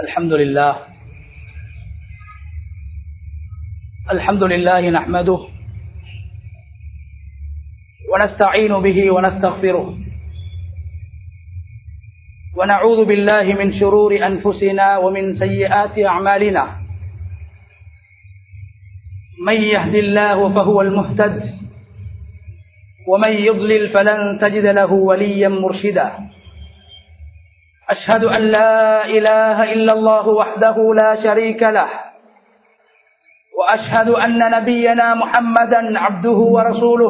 الحمد لله الحمد لله نحمده ونستعين به ونستغفره ونعوذ بالله من شرور أنفسنا ومن سيئات أعمالنا من يهد الله فهو المهتد ومن يضلل فلن تجد له وليا مرشدا أشهد أن لا إله إلا الله وحده لا شريك له وأشهد أن نبينا محمدا عبده ورسوله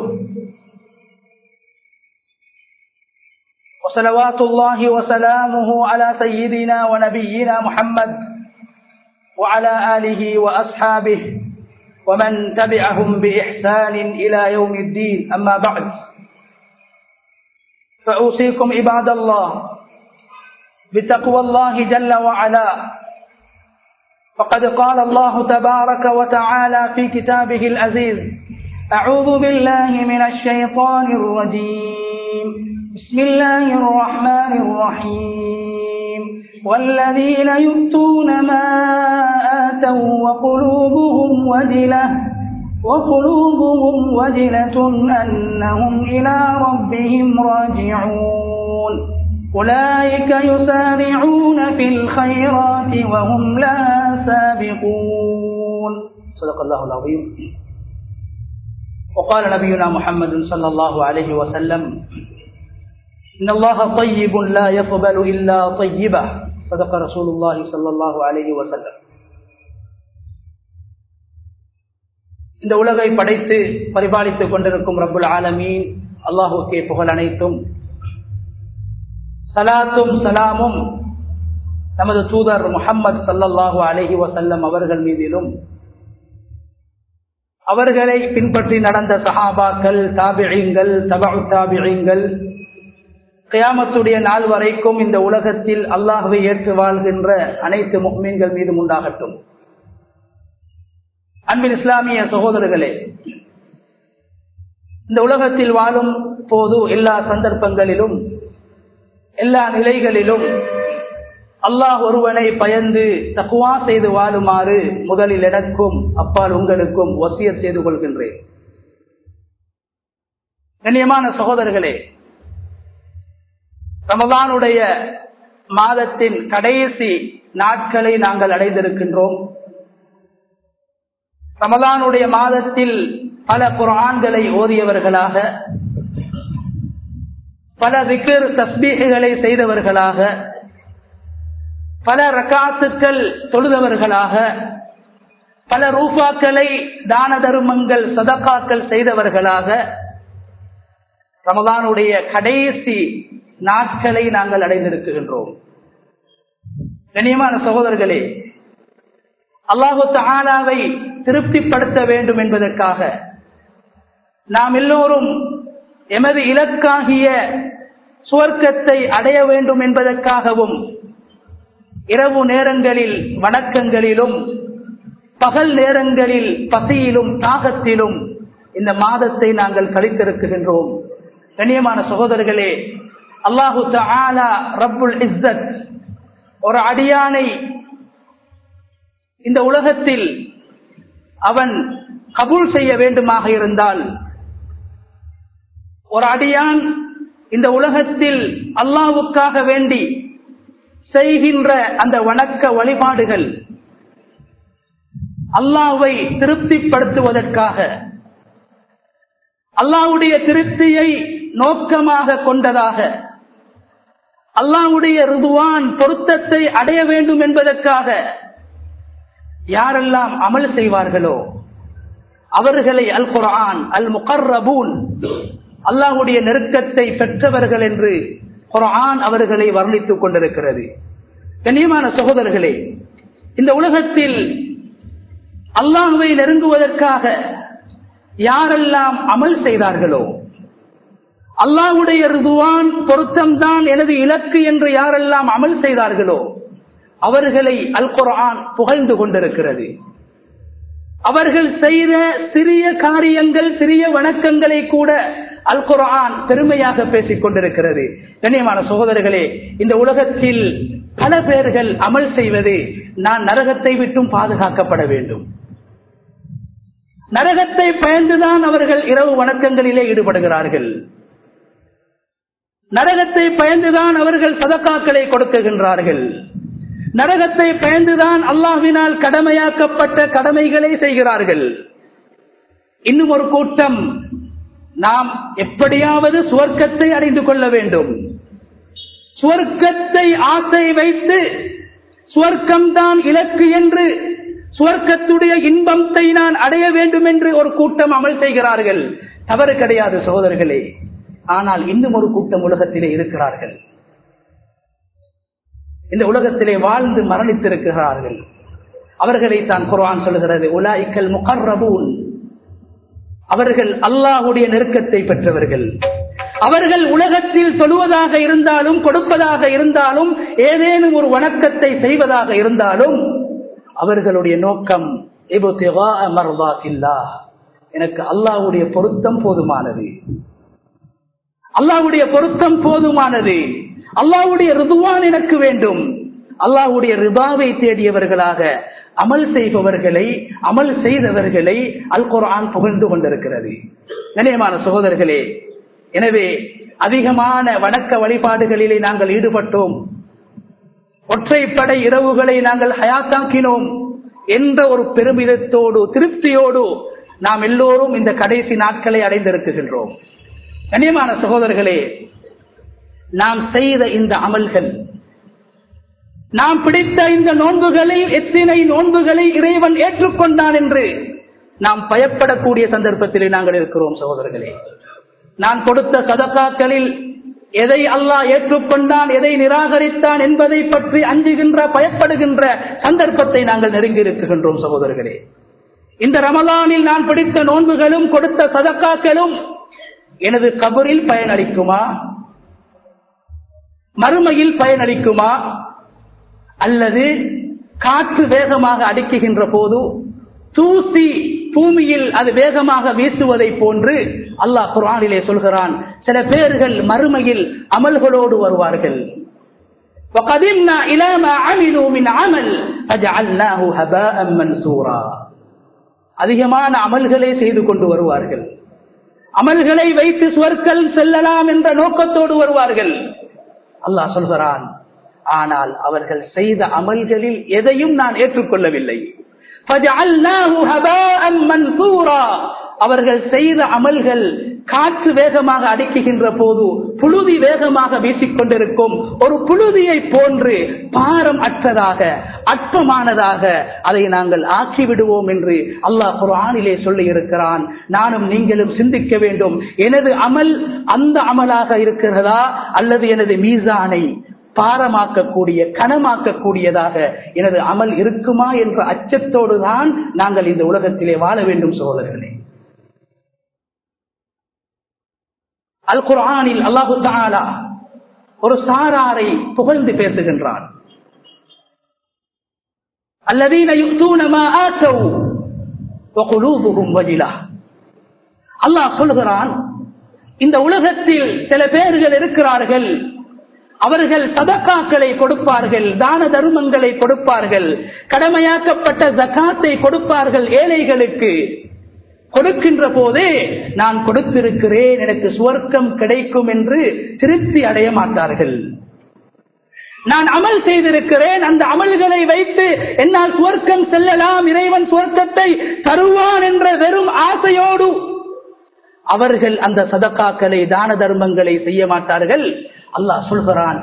وصلوات الله وسلامه على سيدنا ونبينا محمد وعلى آله وأصحابه ومن تبعهم بإحسان إلى يوم الدين أما بعد فأوصيكم عباد الله بتقوى الله جل وعلا فقد قال الله تبارك وتعالى في كتابه العزيز أعوذ بالله من الشيطان الرجيم بسم الله الرحمن الرحيم والذين يؤتون ما آتوا وقلوبهم وجلة وقلوبهم وجلة أنهم إلى ربهم راجعون أولئك يسارعون في الخيرات وهم لا سابقون صدق الله العظيم وقال نبينا محمد صلى الله عليه وسلم إن الله طيب لا يقبل إلا طيبة صدق رسول الله صلى الله عليه وسلم இந்த உலகை படைத்து பரிபாலித்துக் கொண்டிருக்கும் ரபுல் ஆலமீன் அல்லாஹுக்கே புகழ் அனைத்தும் சலாத்தும் சலாமும் நமது தூதர் முகம்மது சல்லல்லாஹு அலஹி வசல்லம் அவர்கள் மீதிலும் அவர்களை பின்பற்றி நடந்த சஹாபாக்கள் தாபிழிங்கள் தபு தாபிழிங்கள் கயாமத்துடைய நாள் வரைக்கும் இந்த உலகத்தில் அல்லாஹுவை ஏற்று வாழ்கின்ற அனைத்து முக்மீன்கள் மீதும் உண்டாகட்டும் அன்பின் இஸ்லாமிய சகோதரர்களே இந்த உலகத்தில் வாழும் போது எல்லா சந்தர்ப்பங்களிலும் எல்லா நிலைகளிலும் அல்லாஹ் ஒருவனை பயந்து தக்குவா செய்து வாழுமாறு முதலில் எனக்கும் அப்பால் உங்களுக்கும் வசிய செய்து கொள்கின்றேன் கண்ணியமான சகோதரர்களே ரமதானுடைய மாதத்தின் கடைசி நாட்களை நாங்கள் அடைந்திருக்கின்றோம் ரமதானுடைய மாதத்தில் பல குரான்களை ஓதியவர்களாக பல விக்கர் தஸ்பீகளை செய்தவர்களாக பல ரக்காத்துக்கள் தொழுதவர்களாக பல ரூபாக்களை தான தருமங்கள் சதக்காக்கள் செய்தவர்களாக ரமதானுடைய கடைசி நாட்களை நாங்கள் அடைந்திருக்கின்றோம் கண்ணியமான சகோதரர்களே அல்லாஹு தாலாவை திருப்திப்படுத்த வேண்டும் என்பதற்காக நாம் எல்லோரும் எமது இலக்காகிய சுவர்க்கத்தை அடைய வேண்டும் என்பதற்காகவும் இரவு நேரங்களில் வணக்கங்களிலும் பகல் நேரங்களில் பசியிலும் தாகத்திலும் இந்த மாதத்தை நாங்கள் கழித்திருக்கின்றோம் கண்ணியமான சகோதரர்களே அல்லாஹு தாலா ரப்புல் இஸ்ஸத் ஒரு அடியானை இந்த உலகத்தில் அவன் கபூல் செய்ய வேண்டுமாக இருந்தால் ஒரு அடியான் இந்த உலகத்தில் அல்லாவுக்காக வேண்டி செய்கின்ற அந்த வணக்க வழிபாடுகள் அல்லாவை திருப்திப்படுத்துவதற்காக அல்லாவுடைய திருப்தியை நோக்கமாக கொண்டதாக அல்லாவுடைய ருதுவான் பொருத்தத்தை அடைய வேண்டும் என்பதற்காக யாரெல்லாம் அமல் செய்வார்களோ அவர்களை அல் குரான் அல் முகர்ரபூன் அல்லாஹுடைய நெருக்கத்தை பெற்றவர்கள் என்று குரான் அவர்களை வர்ணித்துக் கொண்டிருக்கிறது கண்ணியமான சகோதரர்களே இந்த உலகத்தில் அல்லாஹுவை நெருங்குவதற்காக யாரெல்லாம் அமல் செய்தார்களோ அல்லாஹுடைய ருதுவான் பொருத்தம்தான் எனது இலக்கு என்று யாரெல்லாம் அமல் செய்தார்களோ அவர்களை அல் குரான் புகழ்ந்து கொண்டிருக்கிறது அவர்கள் செய்த சிறிய காரியங்கள் சிறிய வணக்கங்களை கூட அல் குரான் பெருமையாக பேசிக் கொண்டிருக்கிறது கண்ணியமான சகோதரர்களே இந்த உலகத்தில் பல பேர்கள் அமல் செய்வது நான் நரகத்தை விட்டும் பாதுகாக்கப்பட வேண்டும் நரகத்தை பயந்துதான் அவர்கள் இரவு வணக்கங்களிலே ஈடுபடுகிறார்கள் நரகத்தை பயந்துதான் அவர்கள் சதக்காக்களை கொடுக்குகின்றார்கள் நரகத்தை பயந்துதான் அல்லாஹ்வினால் கடமையாக்கப்பட்ட கடமைகளை செய்கிறார்கள் இன்னும் ஒரு கூட்டம் நாம் எப்படியாவது சுவர்க்கத்தை அடைந்து கொள்ள வேண்டும் சுவர்க்கத்தை ஆசை வைத்து சுவர்க்கம்தான் இலக்கு என்று சுவர்க்கத்துடைய இன்பத்தை நான் அடைய வேண்டும் என்று ஒரு கூட்டம் அமல் செய்கிறார்கள் தவறு கிடையாது சகோதரர்களே ஆனால் இன்னும் ஒரு கூட்டம் உலகத்திலே இருக்கிறார்கள் இந்த உலகத்திலே வாழ்ந்து மரணித்திருக்கிறார்கள் அவர்களை தான் குர்ஆன் சொல்கிறது உலாய்க்கல் முகர்ரபூன் அவர்கள் அல்லாஹுடைய நெருக்கத்தை பெற்றவர்கள் அவர்கள் உலகத்தில் தொழுவதாக இருந்தாலும் கொடுப்பதாக இருந்தாலும் ஏதேனும் ஒரு வணக்கத்தை செய்வதாக இருந்தாலும் அவர்களுடைய நோக்கம் எனக்கு அல்லாஹுடைய பொருத்தம் போதுமானது அல்லாஹுடைய பொருத்தம் போதுமானது அல்லாஹுடைய ரிதுவான் எனக்கு வேண்டும் அல்லாஹுடைய ரிபாவை தேடியவர்களாக அமல் செய்பவர்களை அமல் செய்தவர்களை அல் குர்ஆன் புகழ்ந்து கொண்டிருக்கிறது நிலையமான சகோதரர்களே எனவே அதிகமான வணக்க வழிபாடுகளிலே நாங்கள் ஈடுபட்டோம் ஒற்றைப்படை இரவுகளை நாங்கள் ஹயாத்தாக்கினோம் என்ற ஒரு பெருமிதத்தோடு திருப்தியோடு நாம் எல்லோரும் இந்த கடைசி நாட்களை அடைந்திருக்கின்றோம் கண்ணியமான சகோதரர்களே நாம் செய்த இந்த அமல்கள் நாம் பிடித்த இந்த நோன்புகளை எத்தனை நோன்புகளை இறைவன் ஏற்றுக்கொண்டான் என்று நாம் பயப்படக்கூடிய சந்தர்ப்பத்திலே நாங்கள் இருக்கிறோம் சகோதரர்களே நான் கொடுத்த சதக்காக்களில் எதை அல்லாஹ் ஏற்றுக்கொண்டான் எதை நிராகரித்தான் என்பதை பற்றி அஞ்சுகின்ற பயப்படுகின்ற சந்தர்ப்பத்தை நாங்கள் நெருங்கி இருக்குகின்றோம் சகோதரர்களே இந்த ரமலானில் நான் பிடித்த நோன்புகளும் கொடுத்த சதக்காக்களும் எனது கபரில் பயனளிக்குமா மறுமையில் பயனளிக்குமா அல்லது காற்று வேகமாக அடிக்குகின்ற போது தூசி பூமியில் அது வேகமாக வீசுவதை போன்று அல்லாஹ் குரானிலே சொல்கிறான் சில பேர்கள் மறுமையில் அமல்களோடு வருவார்கள் وَقَدِمْنَا إِلَى مَا عَمِلُوا مِنْ عَمَلٍ فَجَعَلْنَاهُ هَبَاءً مَنْثُورًا அதிகமான அமல்களை செய்து கொண்டு வருவார்கள் அமல்களை வைத்து சுவர்க்கல் செல்லலாம் என்ற நோக்கத்தோடு வருவார்கள் அல்லாஹ் சொல்கிறான் ஆனால் அவர்கள் செய்த அமல்களில் எதையும் நான் ஏற்றுக்கொள்ளவில்லை அவர்கள் செய்த அமல்கள் காற்று வேகமாக அடிக்குகின்ற போது புழுதி வேகமாக வீசிக்கொண்டிருக்கும் ஒரு புழுதியை போன்று பாரம் அற்றதாக அற்பமானதாக அதை நாங்கள் ஆக்கிவிடுவோம் என்று அல்லாஹ் குரானிலே சொல்லி இருக்கிறான் நானும் நீங்களும் சிந்திக்க வேண்டும் எனது அமல் அந்த அமலாக இருக்கிறதா அல்லது எனது மீசானை பாரமாக்கக்கூடிய கனமாக்கக்கூடியதாக எனது அமல் இருக்குமா என்ற அச்சத்தோடு தான் நாங்கள் இந்த உலகத்திலே வாழ வேண்டும் சோதரர்களே அல் குரானில் அல்லாஹு தாலா ஒரு சாராரை புகழ்ந்து பேசுகின்றான் அல்லதீன யுக்தூனமா ஆத்தௌ وقلوبهم وجلة அல்லாஹ் சொல்கிறான் இந்த உலகத்தில் சில பேர்கள் இருக்கிறார்கள் அவர்கள் சதக்காக்களை கொடுப்பார்கள் தான தர்மங்களை கொடுப்பார்கள் கடமையாக்கப்பட்ட ஜக்காத்தை கொடுப்பார்கள் ஏழைகளுக்கு கொடுக்கின்ற போதே நான் கொடுத்திருக்கிறேன் எனக்கு சுவர்க்கம் கிடைக்கும் என்று திருப்தி அடைய மாட்டார்கள் நான் அமல் செய்திருக்கிறேன் அந்த அமல்களை வைத்து என்னால் சுவர்க்கம் செல்லலாம் இறைவன் சுவர்க்கத்தை தருவான் என்ற வெறும் ஆசையோடு அவர்கள் அந்த சதக்காக்களை தான தர்மங்களை செய்ய மாட்டார்கள் அல்லாஹ் சொல்கிறான்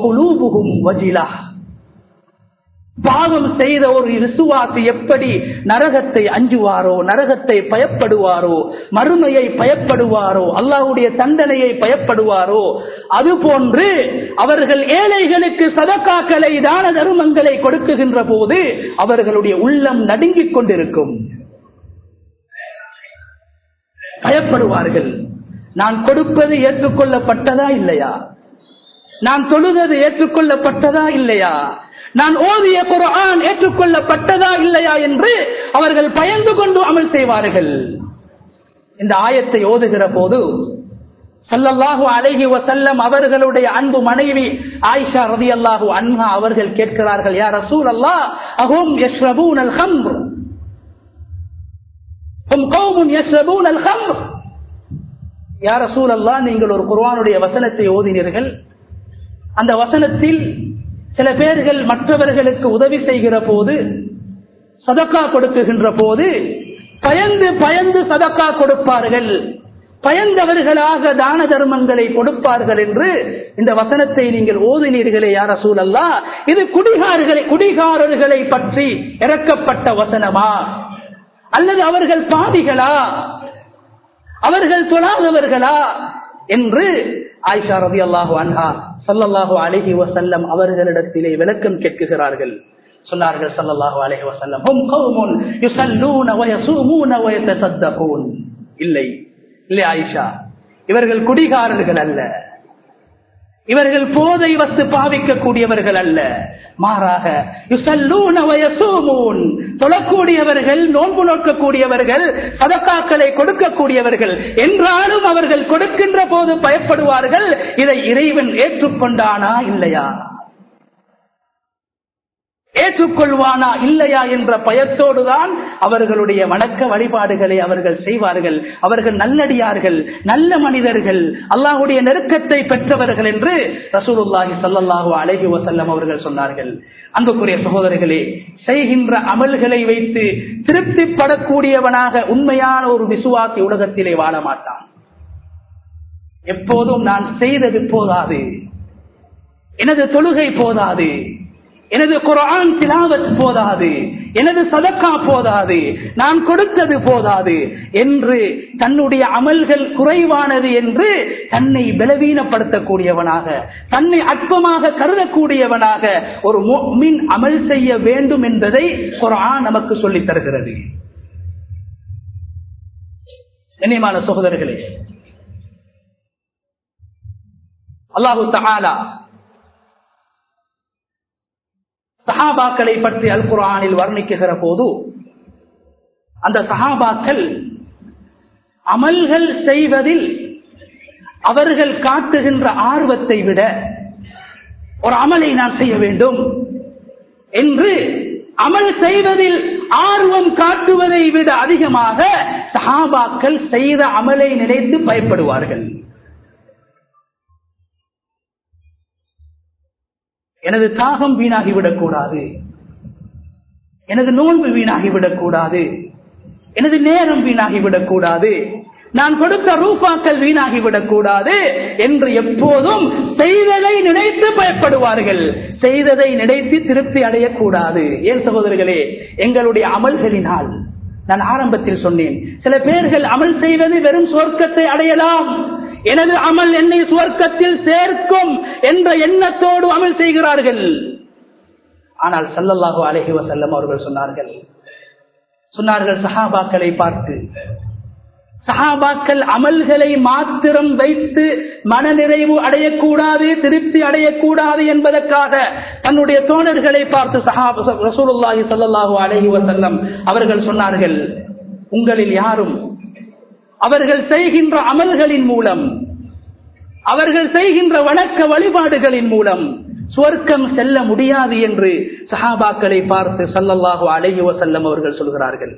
பாவம் செய்த ஒரு விசுவாசி எப்படி நரகத்தை அஞ்சுவாரோ நரகத்தை பயப்படுவாரோ மறுமையை பயப்படுவாரோ அல்லாஹுடைய தண்டனையை பயப்படுவாரோ அதுபோன்று அவர்கள் ஏழைகளுக்கு சதக்காக்களை தான தருமங்களை கொடுக்குகின்ற போது அவர்களுடைய உள்ளம் நடுங்கிக் கொண்டிருக்கும் பயப்படுவார்கள் நான் கொடுப்பது ஏற்றுக்கொள்ளப்பட்டதா இல்லையா நான் தொழுவது ஏற்றுக்கொள்ளப்பட்டதா இல்லையா நான் ஓதிய குரான் ஏற்றுக்கொள்ளப்பட்டதா இல்லையா என்று அவர்கள் பயந்து கொண்டு அமல் செய்வார்கள் இந்த ஆயத்தை ஓதுகிற போது சல்லல்லாஹு அலைஹி வசல்லம் அவர்களுடைய அன்பு மனைவி ஆயிஷா ரதி அல்லாஹு அன்ஹா அவர்கள் கேட்கிறார்கள் யார் ரசூல் அல்லா அஹும் யஷ்ரபூன் அல் ஹம்ர் ஹும் கௌமுன் யஷ்ரபூன் அல் ஹம்ர் யார் ரசூல் அல்லா நீங்கள் ஒரு குர்ஆனுடைய வசனத்தை ஓதினீர்கள் அந்த வசனத்தில் சில பேர்கள் மற்றவர்களுக்கு உதவி செய்கிற போது சதக்கா கொடுக்குகின்ற போது பயந்து பயந்து சதக்கா கொடுப்பார்கள் பயந்தவர்களாக தான தர்மங்களை கொடுப்பார்கள் என்று இந்த வசனத்தை நீங்கள் ஓதினீர்களே யார சூழல்லா இது குடிகாரர்களை குடிகாரர்களை பற்றி இறக்கப்பட்ட வசனமா அல்லது அவர்கள் பாவிகளா அவர்கள் தொழாதவர்களா என்று ஆயிஷா ரதி அல்லாஹு அன்ஹா சல்லல்லாஹு அலஹி வசல்லம் அவர்களிடத்திலே விளக்கம் கேட்குகிறார்கள் சொன்னார்கள் சல்லல்லாஹு அலஹி வசல்லம் ஹும் கௌமுன் யுஸல்லூன வயஸூமூன வயதஸத்தகூன் இல்லை இல்லை ஆயிஷா இவர்கள் குடிகாரர்கள் அல்ல இவர்கள் போதை வஸ்து பாவிக்கக்கூடியவர்கள் அல்ல மாறாக தொழக்கூடியவர்கள் நோன்பு நோக்கக்கூடியவர்கள் சதக்காக்களை கொடுக்கக்கூடியவர்கள் என்றாலும் அவர்கள் கொடுக்கின்ற போது பயப்படுவார்கள் இதை இறைவன் ஏற்றுக்கொண்டானா இல்லையா ஏற்றுக்கொள்வானா இல்லையா என்ற பயத்தோடுதான் அவர்களுடைய வணக்க வழிபாடுகளை அவர்கள் செய்வார்கள் அவர்கள் நல்லடியார்கள் நல்ல மனிதர்கள் அல்லாஹுடைய நெருக்கத்தை பெற்றவர்கள் என்று ரசூலுல்லாஹி சல்லாஹூ அலஹி வசல்லம் அவர்கள் சொன்னார்கள் அன்புக்குரிய சகோதரர்களே செய்கின்ற அமல்களை வைத்து திருப்திப்படக்கூடியவனாக உண்மையான ஒரு விசுவாசி உலகத்திலே வாழ மாட்டான் எப்போதும் நான் செய்தது போதாது எனது தொழுகை போதாது எனது குரான் திலாவத் போதாது எனது சதக்கா போதாது நான் கொடுத்தது போதாது என்று தன்னுடைய அமல்கள் குறைவானது என்று தன்னை பலவீனப்படுத்தக்கூடியவனாக தன்னை அற்பமாக கருதக்கூடியவனாக ஒரு மின் அமல் செய்ய வேண்டும் என்பதை குரான் நமக்கு சொல்லித் தருகிறது கண்ணியமான சகோதரர்களே அல்லாஹு தஆலா சஹாபாக்களை பற்றி அல் குரானில் வர்ணிக்குகிற போது அந்த சஹாபாக்கள் அமல்கள் செய்வதில் அவர்கள் காட்டுகின்ற ஆர்வத்தை விட ஒரு அமலை நான் செய்ய வேண்டும் என்று அமல் செய்வதில் ஆர்வம் காட்டுவதை விட அதிகமாக சஹாபாக்கள் செய்த அமலை நினைத்து பயப்படுவார்கள் எனது தாகம் வீணாகிவிடக் கூடாது எனது நோன்பு வீணாகிவிடக் கூடாது எனது நேரம் வீணாகிவிடக் கூடாது நான் கொடுத்த ரூபாக்கள் வீணாகிவிடக் கூடாது என்று எப்போதும் செய்ததை நினைத்து பயப்படுவார்கள் செய்ததை நினைத்து திருப்தி அடையக்கூடாது ஏன் சகோதரர்களே எங்களுடைய அமல்களினால் நான் ஆரம்பத்தில் சொன்னேன் சில பேர்கள் அமல் செய்வது வெறும் சொர்க்கத்தை அடையலாம் எனது அமல் என்னை சுவர்க்கத்தில் சேர்க்கும் என்ற எண்ணத்தோடு அமல் செய்கிறார்கள் ஆனால் சல்லல்லாஹு அலஹி வசல்லம் அவர்கள் சொன்னார்கள் சொன்னார்கள் சஹாபாக்களை பார்த்து சஹாபாக்கள் அமல்களை மாத்திரம் வைத்து மனநிறைவு அடையக்கூடாது திருப்தி அடையக்கூடாது என்பதற்காக தன்னுடைய தோழர்களை பார்த்து சஹாப ரசூலுல்லாஹி சல்லாஹூ அலஹி வசல்லம் அவர்கள் சொன்னார்கள் உங்களில் யாரும் அவர்கள் செய்கின்ற அமல்களின் மூலம் அவர்கள் செய்கின்ற வணக்க வழிபாடுகளின் மூலம் சுவர்க்கம் செல்ல முடியாது என்று சஹாபாக்களை பார்த்து சல்லல்லாஹு அலைஹி வசல்லம் அவர்கள் சொல்கிறார்கள்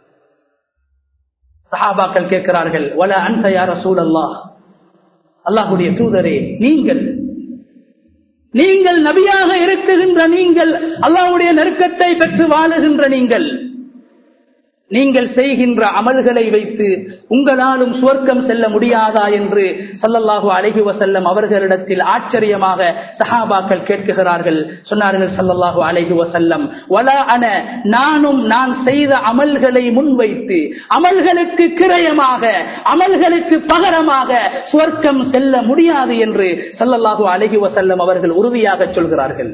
சஹாபாக்கள் கேட்கிறார்கள் வல அந்த யார சூழல்லா அல்லாஹுடைய தூதரே நீங்கள் நீங்கள் நபியாக இருக்குகின்ற நீங்கள் அல்லாஹுடைய நெருக்கத்தை பெற்று வாழுகின்ற நீங்கள் நீங்கள் செய்கின்ற அமல்களை வைத்து உங்களாலும் சுவர்க்கம் செல்ல முடியாதா என்று சல்லல்லாஹு அழகி வசல்லம் அவர்களிடத்தில் ஆச்சரியமாக சஹாபாக்கள் கேட்குகிறார்கள் சொன்னார்கள் சல்லல்லாஹு அழகி வசல்லம் வலா அன நானும் நான் செய்த அமல்களை முன்வைத்து அமல்களுக்கு கிரயமாக அமல்களுக்கு பகரமாக சுவர்க்கம் செல்ல முடியாது என்று சல்லல்லாஹு அழகி வசல்லம் அவர்கள் உறுதியாக சொல்கிறார்கள்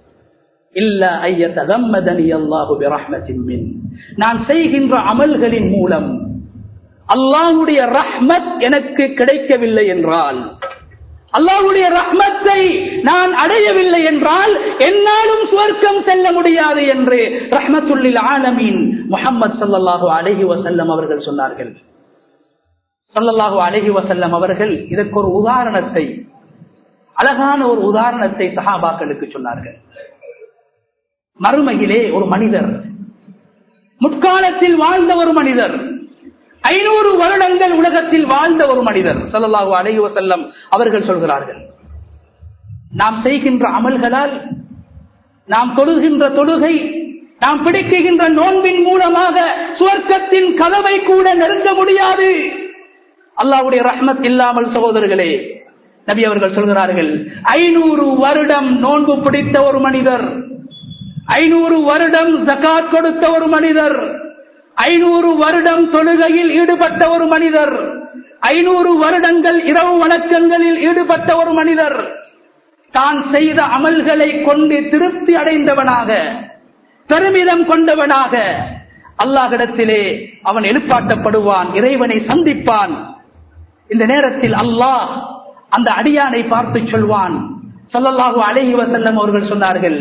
நான் செய்கின்ற அமல்களின் மூலம் அல்லாஹுடைய ரஹ்மத் எனக்கு கிடைக்கவில்லை என்றால் அல்லாஹுடைய ரஹ்மத்தை நான் அடையவில்லை என்றால் என்னாலும் சுவர்க்கம் செல்ல முடியாது என்று ரஹ்மத்துல்லில் ஆலமீன் முகமது சல்லாஹூ அலஹி வசல்லம் அவர்கள் சொன்னார்கள் சொல்லல்லாஹு அழகி வசல்லம் அவர்கள் இதற்கு ஒரு உதாரணத்தை அழகான ஒரு உதாரணத்தை சஹாபாக்களுக்கு சொன்னார்கள் மறுமையிலே ஒரு மனிதர் முற்காலத்தில் வாழ்ந்த ஒரு மனிதர் ஐநூறு வருடங்கள் உலகத்தில் வாழ்ந்த ஒரு மனிதர் சொல்லல்லாஹு அழகி வசல்லம் அவர்கள் சொல்கிறார்கள் நாம் செய்கின்ற அமல்களால் நாம் தொழுகின்ற தொழுகை நாம் பிடிக்குகின்ற நோன்பின் மூலமாக சுவர்க்கத்தின் கதவை கூட நெருங்க முடியாது அல்லாவுடைய ரஹ்மத் இல்லாமல் சகோதரர்களே நபி அவர்கள் சொல்கிறார்கள் ஐநூறு வருடம் நோன்பு பிடித்த ஒரு மனிதர் ஐநூறு வருடம் ஜகாத் கொடுத்த ஒரு மனிதர் ஐநூறு வருடம் தொழுகையில் ஈடுபட்ட ஒரு மனிதர் ஐநூறு வருடங்கள் இரவு வணக்கங்களில் ஈடுபட்ட ஒரு மனிதர் தான் செய்த அமல்களை கொண்டு திருப்தி அடைந்தவனாக பெருமிதம் கொண்டவனாக அல்லாஹிடத்திலே அவன் எழுப்பாட்டப்படுவான் இறைவனை சந்திப்பான் இந்த நேரத்தில் அல்லாஹ் அந்த அடியானை பார்த்து சொல்வான் சொல்லல்லாஹு அலைஹி வசல்லம் அவர்கள் சொன்னார்கள்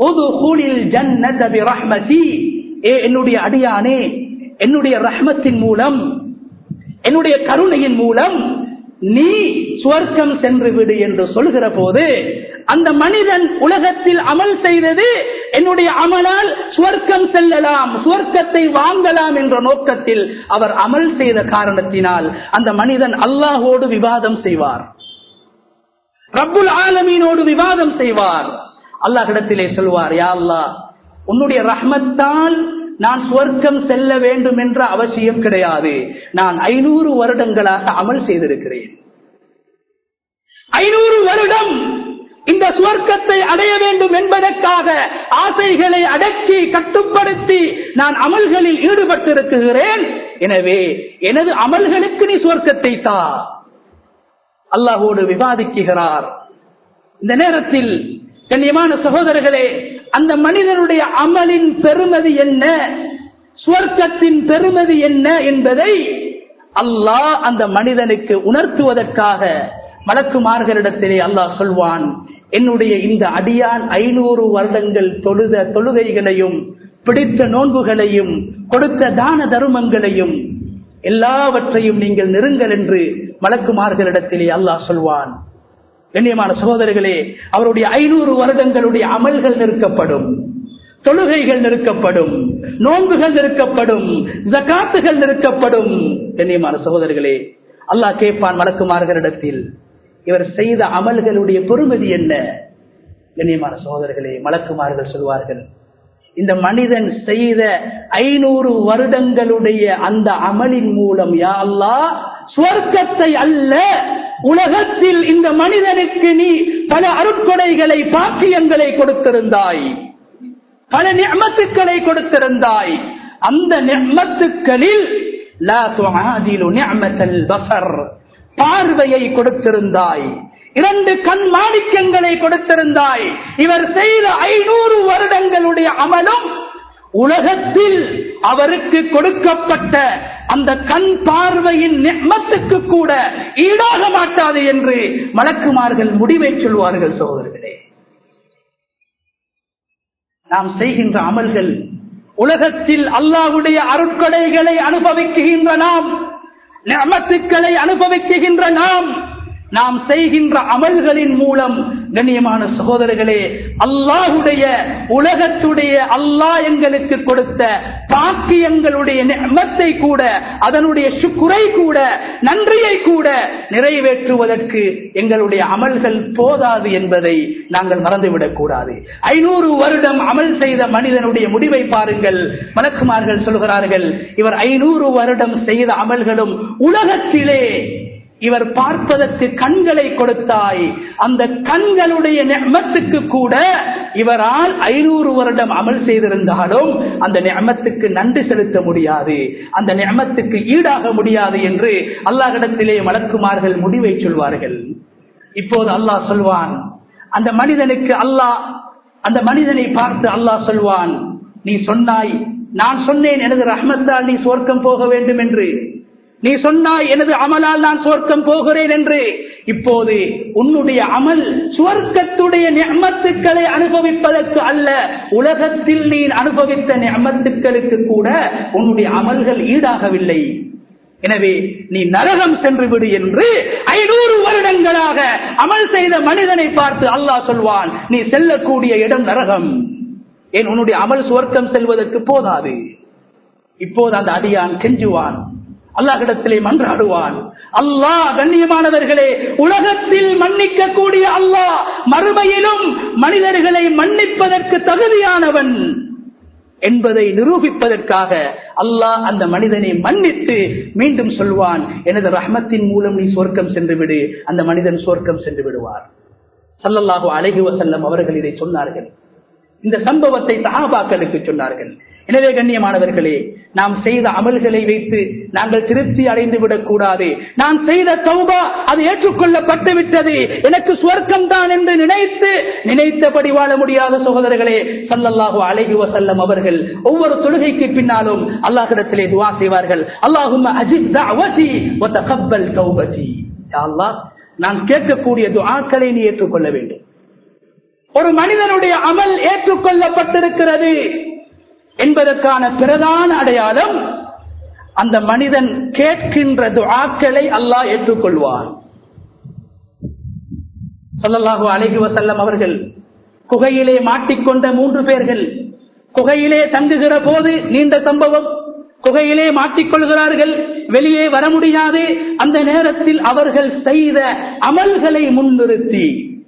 ஏ என்னுடைய அடியானே என்னுடைய ரஹ்மத்தின் மூலம் என்னுடைய கருணையின் மூலம் நீ சுவர்க்கம் சென்று விடு என்று சொல்கிற போது அந்த மனிதன் உலகத்தில் அமல் செய்தது என்னுடைய அமலால் சுவர்க்கம் செல்லலாம் சுவர்க்கத்தை வாங்கலாம் என்ற நோக்கத்தில் அவர் அமல் செய்த காரணத்தினால் அந்த மனிதன் அல்லாஹோடு விவாதம் செய்வார் ரப்புல் ஆலமீனோடு விவாதம் செய்வார் அல்லாஹிடத்திலே சொல்வார் யா அல்லா உன்னுடைய ரஹ்மத்தால் நான் சுவர்க்கம் செல்ல வேண்டும் என்ற அவசியம் கிடையாது நான் ஐநூறு வருடங்களாக அமல் செய்திருக்கிறேன் ஐநூறு வருடம் இந்த சுவர்க்கத்தை அடைய வேண்டும் என்பதற்காக ஆசைகளை அடக்கி கட்டுப்படுத்தி நான் அமல்களில் ஈடுபட்டிருக்கிறேன் எனவே எனது அமல்களுக்கு நீ சுவர்க்கத்தை தா அல்லாஹோடு விவாதிக்கிறார் இந்த நேரத்தில் கண்ணியமான சகோதரர்களே அந்த மனிதனுடைய அமலின் பெருமதி என்ன சுவர்க்கத்தின் பெருமதி என்ன என்பதை அல்லாஹ் அந்த மனிதனுக்கு உணர்த்துவதற்காக மலக்குமார்களிடத்திலே அல்லாஹ் சொல்வான் என்னுடைய இந்த அடியான் ஐநூறு வருடங்கள் தொழுத தொழுகைகளையும் பிடித்த நோன்புகளையும் கொடுத்த தான தருமங்களையும் எல்லாவற்றையும் நீங்கள் நெருங்கள் என்று மலக்குமார்களிடத்திலே அல்லாஹ் சொல்வான் கண்ணியமான சகோதரர்களே அவருடைய ஐநூறு வருடங்களுடைய அமல்கள் நிற்கப்படும் தொழுகைகள் நிற்கப்படும் நோன்புகள் நிற்கப்படும் ஜக்காத்துகள் நிற்கப்படும் கண்ணியமான சகோதரர்களே அல்லாஹ் கேட்பான் மலக்குமார்களிடத்தில் இவர் செய்த அமல்களுடைய பொறுமதி என்ன கண்ணியமான சகோதரர்களே மலக்குமார்கள் சொல்வார்கள் இந்த மனிதன் செய்த ஐநூறு வருடங்களுடைய அந்த அமலின் மூலம் யா அல்லா சுவர்க்கத்தை அல்ல உலகத்தில் இந்த மனிதனுக்கு நீ பல அருட்கொடைகளை பாக்கியங்களை கொடுத்திருந்தாய் பல நியமத்துக்களை கொடுத்திருந்தாய் அந்த நியமத்துக்களில் பார்வையை கொடுத்திருந்தாய் இரண்டு கண் மாணிக்கங்களை கொடுத்திருந்தாய் இவர் செய்த ஐநூறு வருடங்களுடைய அமலும் உலகத்தில் அவருக்கு கொடுக்கப்பட்ட அந்த கண் பார்வையின் நெம்மத்துக்கு கூட ஈடாக மாட்டாது என்று மலக்குமார்கள் முடிவை சொல்வார்கள் சோதர்களே நாம் செய்கின்ற அமல்கள் உலகத்தில் அல்லாஹுடைய அருட்கொடைகளை அனுபவிக்குகின்ற நாம் நமத்துக்களை அனுபவிக்குகின்ற நாம் நாம் செய்கின்ற அமல்களின் மூலம் கண்ணியமான சகோதரர்களே அல்லாஹுடைய உலகத்துடைய அல்லாஹ் எங்களுக்கு கொடுத்த பாக்கியங்களுடைய நியமத்தை கூட அதனுடைய சுக்குறை கூட நன்றியை கூட நிறைவேற்றுவதற்கு எங்களுடைய அமல்கள் போதாது என்பதை நாங்கள் மறந்துவிடக் கூடாது ஐநூறு வருடம் அமல் செய்த மனிதனுடைய முடிவை பாருங்கள் மலக்குமார்கள் சொல்கிறார்கள் இவர் ஐநூறு வருடம் செய்த அமல்களும் உலகத்திலே இவர் பார்ப்பதற்கு கண்களை கொடுத்தாய் அந்த கண்களுடைய நெமத்துக்கு கூட இவரால் ஐநூறு வருடம் அமல் செய்திருந்தாலும் அந்த நெமத்துக்கு நன்றி செலுத்த முடியாது அந்த நெமத்துக்கு ஈடாக முடியாது என்று அல்லாஹிடத்திலே வழக்குமார்கள் முடிவை சொல்வார்கள் இப்போது அல்லாஹ் சொல்வான் அந்த மனிதனுக்கு அல்லாஹ் அந்த மனிதனை பார்த்து அல்லாஹ் சொல்வான் நீ சொன்னாய் நான் சொன்னேன் எனது ரஹ்மத்தால் நீ சுவர்க்கம் போக வேண்டும் என்று நீ சொன்னாய் எனது அமலால் நான் சுவர்க்கம் போகிறேன் என்று இப்போது உன்னுடைய அமல் சுவர்க்கத்துடைய நெமத்துக்களை அனுபவிப்பதற்கு அல்ல உலகத்தில் நீ அனுபவித்த நெமத்துக்களுக்கு கூட உன்னுடைய அமல்கள் ஈடாகவில்லை எனவே நீ நரகம் சென்று விடு என்று ஐநூறு வருடங்களாக அமல் செய்த மனிதனை பார்த்து அல்லாஹ் சொல்வான் நீ செல்லக்கூடிய இடம் நரகம் ஏன் உன்னுடைய அமல் சுவர்க்கம் செல்வதற்கு போதாது இப்போது அந்த அடியான் கெஞ்சுவான் அல்லாஹிடத்திலே மன்றாடுவான் அல்லாஹ் கண்ணியமானவர்களே உலகத்தில் மன்னிக்க கூடிய அல்லாஹ் மறுமையிலும் மனிதர்களை மன்னிப்பதற்கு தகுதியானவன் என்பதை நிரூபிப்பதற்காக அல்லாஹ் அந்த மனிதனை மன்னித்து மீண்டும் சொல்வான் எனது ரஹ்மத்தின் மூலம் நீ சொர்க்கம் சென்று விடு அந்த மனிதன் சொர்க்கம் சென்று விடுவார் சல்லல்லாஹு அழகி வசல்லம் அவர்கள் இதை சொன்னார்கள் இந்த சம்பவத்தை சஹாபாக்களுக்கு சொன்னார்கள் எனவே கண்ணியமானவர்களே நாம் செய்த அமல்களை வைத்து நாங்கள் திருப்தி அடைந்து விடக் கூடாது நான் செய்த தௌபா அது ஏற்றுக்கொள்ளப்பட்டு விட்டது எனக்கு சுவர்க்கம் தான் என்று நினைத்து நினைத்தபடி வாழ முடியாத சகோதரர்களே சல்லல்லாஹு அலைஹி வசல்லம் அவர்கள் ஒவ்வொரு தொழுகைக்கு பின்னாலும் அல்லாஹிடத்திலே துவா செய்வார்கள் அல்லாஹும் அஜித் தஅவதி வ தகப்பல் தௌபதி யா அல்லாஹ் நான் கேட்கக்கூடிய துஆக்களை நீ ஏற்றுக்கொள்ள வேண்டும் ஒரு மனிதனுடைய அமல் ஏற்றுக்கொள்ளப்பட்டிருக்கிறது என்பதற்கான பிரதான அடையாளம் அந்த மனிதன் கேட்கின்ற துஆக்களை அல்லாஹ் ஏற்றுக்கொள்வான் சொல்லல்லாஹு அலைஹி வசல்லம் அவர்கள் குகையிலே மாட்டிக்கொண்ட மூன்று பேர்கள் குகையிலே தங்குகிற போது நீண்ட சம்பவம் குகையிலே மாட்டிக்கொள்கிறார்கள் வெளியே வர முடியாது அந்த நேரத்தில் அவர்கள் செய்த அமல்களை முன்னிறுத்தி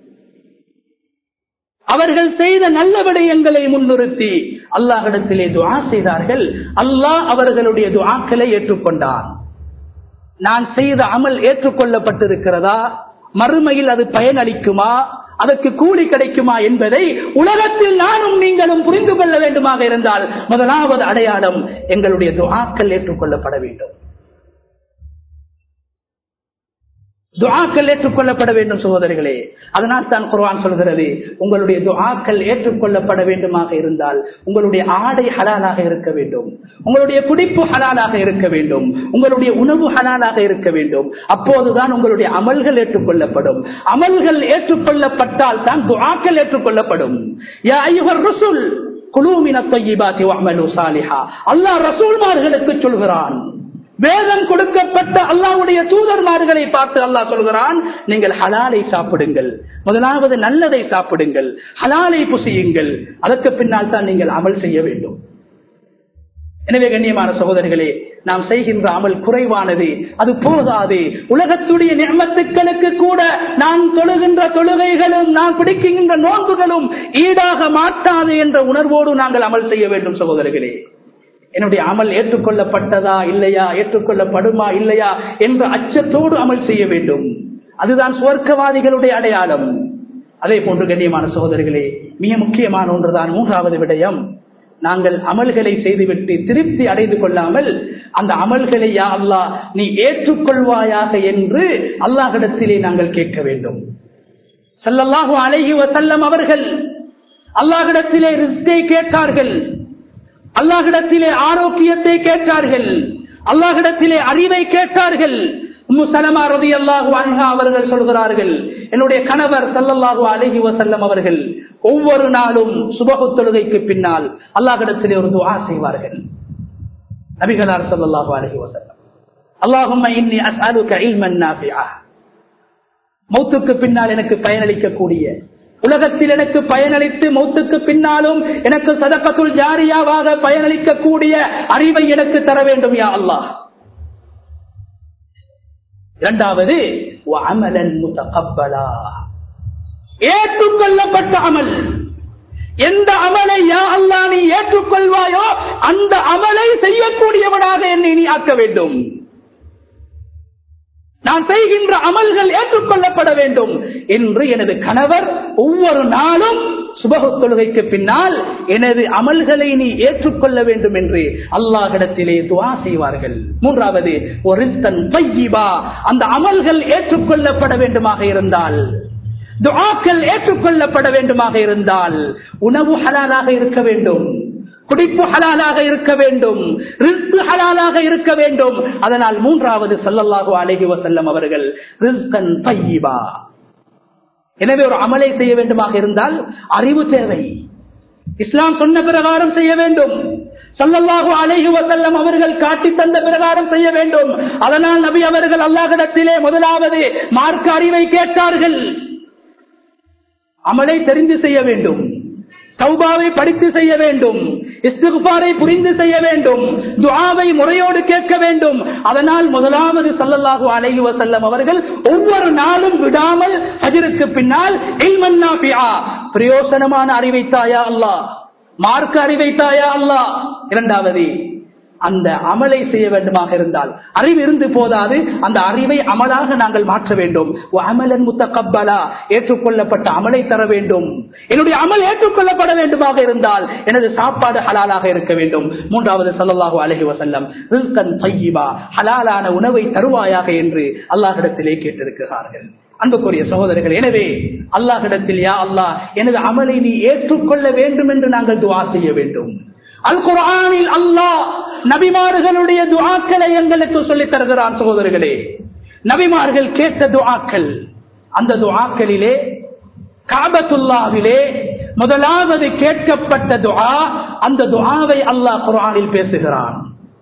அவர்கள் செய்த நல்ல விடயங்களை முன்னிறுத்தி அல்லாஹிடத்திலே துவா செய்தார்கள் அல்லாஹ் அவர்களுடைய துவாக்களை ஏற்றுக்கொண்டான் நான் செய்த அமல் ஏற்றுக்கொள்ளப்பட்டிருக்கிறதா மறுமையில் அது பயனளிக்குமா அதற்கு கூலி கிடைக்குமா என்பதை உலகத்தில் நானும் நீங்களும் புரிந்து கொள்ள வேண்டுமாக இருந்தால் முதலாவது அடையாளம் எங்களுடைய துவாக்கள் ஏற்றுக்கொள்ளப்பட வேண்டும் துஆக்கள் ஏற்றுக்கொள்ளப்பட வேண்டும் சகோதரிகளே அதனால் தான் குர்ஆன் சொல்கிறது உங்களுடைய துஆக்கள் ஏற்றுக்கொள்ளப்பட வேண்டுமாக இருந்தால் உங்களுடைய ஆடை ஹலாலாக இருக்க வேண்டும் உங்களுடைய குடிப்பு ஹலாலாக இருக்க வேண்டும் உங்களுடைய உணவு ஹலாலாக இருக்க வேண்டும் அப்போதுதான் உங்களுடைய அமல்கள் ஏற்றுக்கொள்ளப்படும் அமல்கள் ஏற்றுக்கொள்ளப்பட்டால் தான் துஆக்கள் ஏற்றுக்கொள்ளப்படும் யா ஐயுகர் ருசுல் குலூமின தொய்யிபாத்தி வஅமலு சாலிஹா அல்லாஹ் ரசூல்மார்களுக்கு சொல்கிறான் வேதம் கொடுக்கப்பட்ட அல்லாவுடைய தூதர்மார்களை பார்த்து அல்லாஹ் சொல்கிறான் நீங்கள் ஹலாலை சாப்பிடுங்கள் முதலாவது நல்லதை சாப்பிடுங்கள் ஹலாலை புசியுங்கள் அதற்கு பின்னால் தான் நீங்கள் அமல் செய்ய வேண்டும் எனவே கண்ணியமான சகோதரர்களே நாம் செய்கின்ற அமல் குறைவானது அது போதாது உலகத்துடைய நியமத்துக்களுக்கு கூட நான் தொழுகின்ற தொழுகைகளும் நான் பிடிக்கின்ற நோன்புகளும் ஈடாக மாட்டாது என்ற உணர்வோடு நாங்கள் அமல் செய்ய வேண்டும் சகோதரர்களே என்னுடைய அமல் ஏற்றுக்கொள்ளப்பட்டதா இல்லையா ஏற்றுக்கொள்ளப்படுமா இல்லையா என்ற அச்சத்தோடு அமல் செய்ய வேண்டும் அதுதான் சுவர்க்கவாதிகளுடைய அடையாளம் அதே போன்று கண்ணியமான சகோதரர்களே மிக முக்கியமான ஒன்றுதான் மூன்றாவது விடயம் நாங்கள் அமல்களை செய்துவிட்டு திருப்தி அடைந்து கொள்ளாமல் அந்த அமல்களை யா அல்லாஹ் நீ ஏற்றுக்கொள்வாயாக என்று அல்லாஹிடத்திலே நாங்கள் கேட்க வேண்டும் சல்லல்லாஹு அலைஹி வசல்லம் அவர்கள் அல்லாஹிடத்திலே ரிஸ்கை கேட்டார்கள் அல்லாஹிடத்திலே ஆரோக்கியத்தை கேட்டார்கள் அல்லாஹிடத்திலே அறிவை கேட்டார்கள் சலமா ரதி அல்லாஹு அன்ஹா அவர்கள் சொல்கிறார்கள் என்னுடைய கணவர் சல்லல்லாஹு அலஹி வசல்லம் அவர்கள் ஒவ்வொரு நாளும் சுபகு தொழுகைக்கு பின்னால் அல்லாஹிடத்திலே ஒரு துவா செய்வார்கள் நபிகளார் சல்லல்லாஹு அலஹி வசல்லம் அல்லாஹும்ம இன்னி அஸ்அலுக இல்மன் நாஃபிஆ மௌத்துக்கு பின்னால் எனக்கு பயனளிக்கக்கூடிய உலகத்தில் எனக்கு பயனளித்து மௌத்துக்கு பின்னாலும் எனக்கு சதக்கத்துள் ஜாரியாவாக பயனளிக்கக்கூடிய அறிவை எனக்கு தர வேண்டும் யா அல்லாஹ் இரண்டாவது ஏற்றுக்கொள்ளப்பட்ட அமல் எந்த அமலை யா அல்லா நீ ஏற்றுக்கொள்வாயோ அந்த அமலை செய்யக்கூடியவனாக என்னை நீ ஆக்க வேண்டும் நான் செய்கின்ற அமல்கள் ஏற்றுக்கொள்ளப்பட வேண்டும் என்று எனது கணவர் ஒவ்வொரு நாளும் சுபகு தொழுகைக்கு பின்னால் எனது அமல்களை நீ ஏற்றுக்கொள்ள வேண்டும் என்று அல்லாஹிடத்திலே துவா செய்வார்கள் மூன்றாவது ஒரு பையிபா அந்த அமல்கள் ஏற்றுக்கொள்ளப்பட வேண்டுமாக இருந்தால் துஆக்கள் ஏற்றுக்கொள்ளப்பட வேண்டுமாக இருந்தால் உணவு ஹலாலாக இருக்க வேண்டும் குடிப்பு ஹலாலாக இருக்க வேண்டும் ரிஸ்க் ஹலாலாக இருக்க வேண்டும் அதனால் மூன்றாவது சல்லல்லாஹு அலைஹி வசல்லம் அவர்கள் ரிஸ்கன் பையிபா எனவே ஒரு அமலை செய்ய வேண்டுமாக இருந்தால் அறிவு தேவை இஸ்லாம் சொன்ன பிரகாரம் செய்ய வேண்டும் சல்லல்லாஹு அலைஹி வஸல்லம் அவர்கள் காட்டி தந்த பிரகாரம் செய்ய வேண்டும் அதனால் நபி அவர்கள் அல்லாஹிடத்திலே முதலாவது மார்க்க அறிவை கேட்டார்கள் அமலை தெரிந்து செய்ய வேண்டும் தௌபாவை படித்து செய்ய வேண்டும் இஸ்திகுபாரை புரிந்து செய்ய வேண்டும் துஆவை முறையோடு கேட்க வேண்டும் அதனால் முதலாவது சல்லல்லாஹு அலைஹி வஸல்லம் அவர்கள் ஒவ்வொரு நாளும் விடாமல் ஹஜருக்கு பின்னால் இல்மன் நாஃபிஆ பிரயோசனமான அறிவைத்தாயா அல்லாஹ் மார்க்க அறிவைத்தாயா அல்லாஹ் இரண்டாவது அந்த அமலை செய்ய வேண்டுமாக இருந்தால் அறிவு இருந்து போதாது அந்த அறிவை அமலாக நாங்கள் மாற்ற வேண்டும் அமலன் முத்த கப்பலா ஏற்றுக்கொள்ளப்பட்ட அமலை தர வேண்டும் என்னுடைய அமல் ஏற்றுக்கொள்ளப்பட வேண்டுமாக இருந்தால் எனது சாப்பாடு ஹலாலாக இருக்க வேண்டும் மூன்றாவது சல்லல்லாஹு அலஹி வசல்லம் ரிஸ்கன் தையிபா ஹலாலான உணவை தருவாயாக என்று அல்லாஹிடத்திலே கேட்டிருக்கிறார்கள் அன்புக்குரிய சகோதரர்கள் எனவே அல்லாஹிடத்தில் யா அல்லாஹ் எனது அமலை நீ ஏற்றுக்கொள்ள வேண்டும் என்று நாங்கள் துவா செய்ய வேண்டும் அல் குரானில் அல்லாஹ் நபிமார்களுடைய துஆக்களை எங்களுக்கு சொல்லித் தருகிறான் சகோதரர்களே நபிமார்கள் கேட்ட துஆக்கள் அந்த துஆக்களிலே காபத்துல்லாவிலே முதலாவது கேட்கப்பட்ட துஆ அந்த துஆவை அல்லாஹ் குரானில் பேசுகிறான்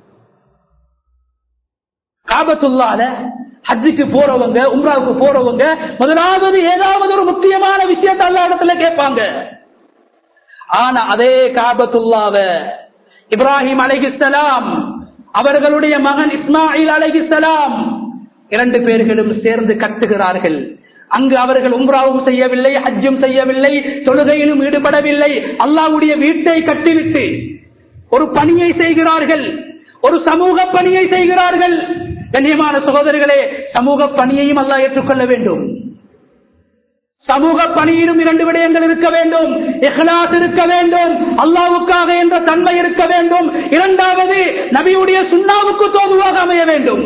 காபத்துல்லால ஹஜ்ஜுக்கு போறவங்க உம்ராவுக்கு போறவங்க முதலாவது ஏதாவது ஒரு முக்கியமான விஷயத்தை அல்லா இடத்துல கேட்பாங்க ஆனா அதே காபத்துல்லாவ இப்ராஹிம் அலைகிஸ்லாம் அவர்களுடைய மகன் இஸ்மாயில் அலைகிஸ்லாம் இரண்டு பேர்களும் சேர்ந்து கட்டுகிறார்கள் அங்கு அவர்கள் உம்ராவும் செய்யவில்லை ஹஜ்ஜும் செய்யவில்லை தொழுகையிலும் ஈடுபடவில்லை அல்லாவுடைய வீட்டை கட்டிவிட்டு ஒரு பணியை செய்கிறார்கள் ஒரு சமூக பணியை செய்கிறார்கள் கண்ணியமான சகோதரர்களே சமூக பணியையும் அல்லா ஏற்றுக்கொள்ள வேண்டும் சமூக பணியிலும் இரண்டு விடயங்கள் இருக்க வேண்டும் இஹ்லாஸ் இருக்க வேண்டும் அல்லாவுக்காக என்ற தன்மை இருக்க வேண்டும் இரண்டாவது நபியுடைய சுண்ணாவுக்கு தோதுவாக அமைய வேண்டும்